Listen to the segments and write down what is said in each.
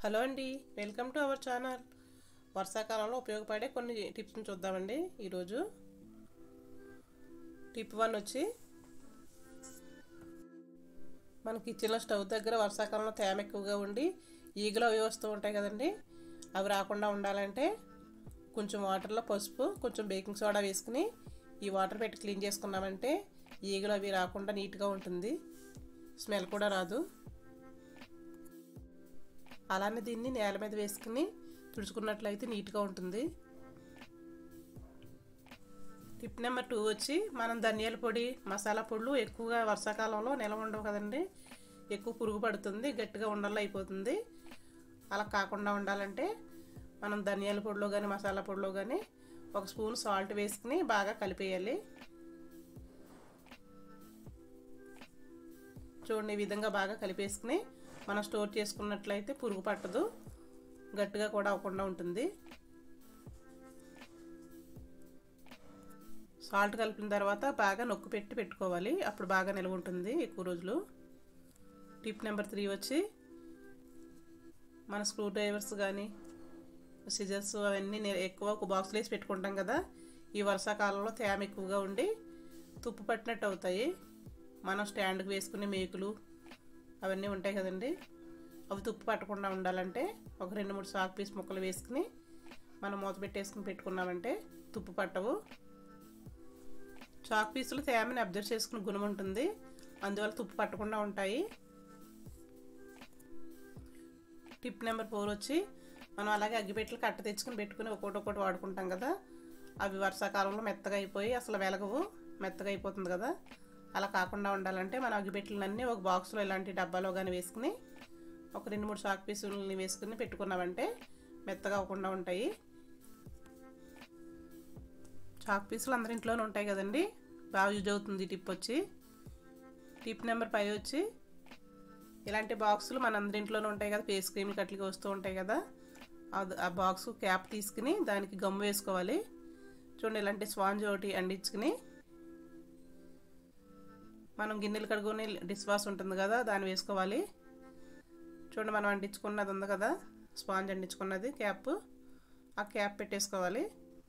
hello అండి welcome to our channel వర్షాకాలంలో ఉపయోగపడే కొన్ని టిప్స్ని చూద్దామండి ఈరోజు టిప్ వన్ వచ్చి మన కిచెన్లో స్టవ్ దగ్గర వర్షాకాలంలో తేమ ఎక్కువగా ఉండి ఈగలు అవి వస్తూ ఉంటాయి కదండి అవి రాకుండా ఉండాలంటే కొంచెం వాటర్లో పసుపు కొంచెం బేకింగ్ సోడా వేసుకుని ఈ వాటర్ పెట్టి క్లీన్ చేసుకున్నామంటే ఈగలు అవి రాకుండా నీట్గా ఉంటుంది స్మెల్ కూడా రాదు అలానే దీన్ని నేల మీద వేసుకుని తుడుచుకున్నట్లయితే నీట్గా ఉంటుంది టిప్ నెంబర్ టూ వచ్చి మనం ధనియాల పొడి మసాలా పొడులు ఎక్కువగా వర్షాకాలంలో నిల్వ ఉండవు కదండి ఎక్కువ పురుగు పడుతుంది గట్టిగా ఉండల్లో అయిపోతుంది అలా కాకుండా ఉండాలంటే మనం ధనియాల పొడిలో కానీ మసాలా పొడిలో కానీ ఒక స్పూన్ సాల్ట్ వేసుకుని బాగా కలిపేయాలి చూడండి ఈ విధంగా బాగా కలిపేసుకుని మనం స్టోర్ చేసుకున్నట్లయితే పురుగు పట్టదు గట్టిగా కూడా అవ్వకుండా ఉంటుంది సాల్ట్ కలిపిన తర్వాత బాగా నొక్కు పెట్టి పెట్టుకోవాలి అప్పుడు బాగా నిల్వ ఉంటుంది ఎక్కువ రోజులు టిప్ నెంబర్ త్రీ వచ్చి మన స్క్రూ డ్రైవర్స్ కానీ సిజర్స్ అవన్నీ ఎక్కువ ఒక బాక్స్లో వేసి పెట్టుకుంటాం కదా ఈ వర్షాకాలంలో తేమ ఎక్కువగా ఉండి తుప్పు పట్టినట్టు అవుతాయి మనం స్టాండ్కి వేసుకునే మేకులు అవన్నీ ఉంటాయి కదండి అవి తుప్పు పట్టకుండా ఉండాలంటే ఒక రెండు మూడు సాక్ పీస్ ముక్కలు వేసుకుని మనం మూత పెట్టేసుకుని పెట్టుకున్నామంటే తుప్పు పట్టవు చాక్ పీసులు తేమని అబ్జర్వ్ చేసుకునే గుణం ఉంటుంది అందువల్ల తుప్పు పట్టకుండా ఉంటాయి టిప్ నెంబర్ ఫోర్ వచ్చి మనం అలాగే అగ్గిపెట్టెలు కట్ట తెచ్చుకుని పెట్టుకుని ఒక్కొక్కటి ఒక్కొక్కటి వాడుకుంటాం కదా అవి వర్షాకాలంలో మెత్తగా అయిపోయి అసలు వెలగవు మెత్తగా అయిపోతుంది కదా అలా కాకుండా ఉండాలంటే మనం అగ్గిపెట్టెలన్నీ ఒక బాక్స్లో ఇలాంటి డబ్బాలో కానీ వేసుకుని ఒక రెండు మూడు షాక్ పీసులని వేసుకుని పెట్టుకున్నామంటే మెత్తగా అవ్వకుండా ఉంటాయి చాక్ పీసులు అందరి ఇంట్లోనే ఉంటాయి కదండి బాగా యూజ్ అవుతుంది టిప్ వచ్చి టిప్ నెంబర్ ఫైవ్ వచ్చి ఇలాంటి బాక్సులు మన అందరి ఇంట్లోనే ఉంటాయి కదా ఫేస్ క్రీమ్ కట్లకి వస్తూ ఉంటాయి కదా ఆ బాక్స్ క్యాప్ తీసుకుని దానికి గమ్ము వేసుకోవాలి చూడండి ఇలాంటి స్పాంజ్ ఒకటి అండించుకుని మనం గిన్నెలు కడుగుని డిష్ వాష్ ఉంటుంది కదా దాన్ని వేసుకోవాలి చూడండి మనం అంటించుకున్నది ఉంది కదా స్పాంజ్ అంటించుకున్నది క్యాప్ ఆ క్యాప్ పెట్టేసుకోవాలి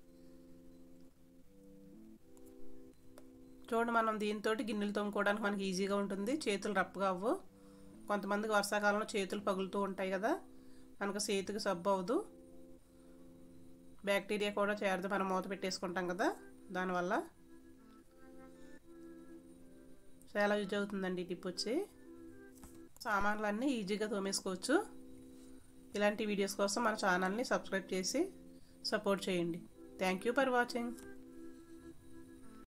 చూడండి మనం దీంతో గిన్నెలు తోముకోవడానికి మనకి ఈజీగా ఉంటుంది చేతులు రప్పుగా అవ్వు కొంతమందికి వర్షాకాలంలో చేతులు పగులుతూ ఉంటాయి కదా మనకు చేతికి సబ్బు అవ్వదు బ్యాక్టీరియా కూడా చేరదు మనం మూత పెట్టేసుకుంటాం కదా దానివల్ల చాలా యూజ్ అవుతుందండి ఈ టిప్ వచ్చి సామాన్లన్నీ ఈజీగా తోమేసుకోవచ్చు ఇలాంటి వీడియోస్ కోసం మన ఛానల్ని సబ్స్క్రైబ్ చేసి సపోర్ట్ చేయండి థ్యాంక్ యూ ఫర్ వాచింగ్